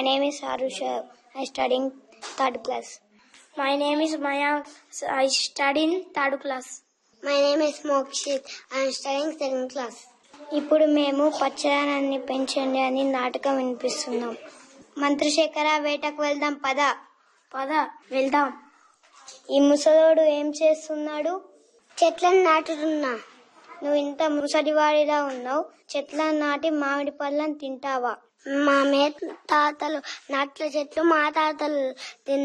name is Arusha. I study in third class. My name is Mayank. I study in third class. My name is Mokshit. I am studying second class. ఇప్పుడు మేము పచ్చదనాన్ని పెంచండి అని నాటకం వినిపిస్తున్నాం మంత్రిశేఖర వేటకు వెళ్దాం పద పద వెళ్దాం ఈ ముసలోడు ఏం చేస్తున్నాడు చెట్లను నాటుతున్నా నువ్వు ఇంత ముసలివాడిలా ఉన్నావు చెట్లను నాటి మామిడి పళ్ళని తింటావా మా మే తాతలు నాట్ల చెట్లు మా తాతలు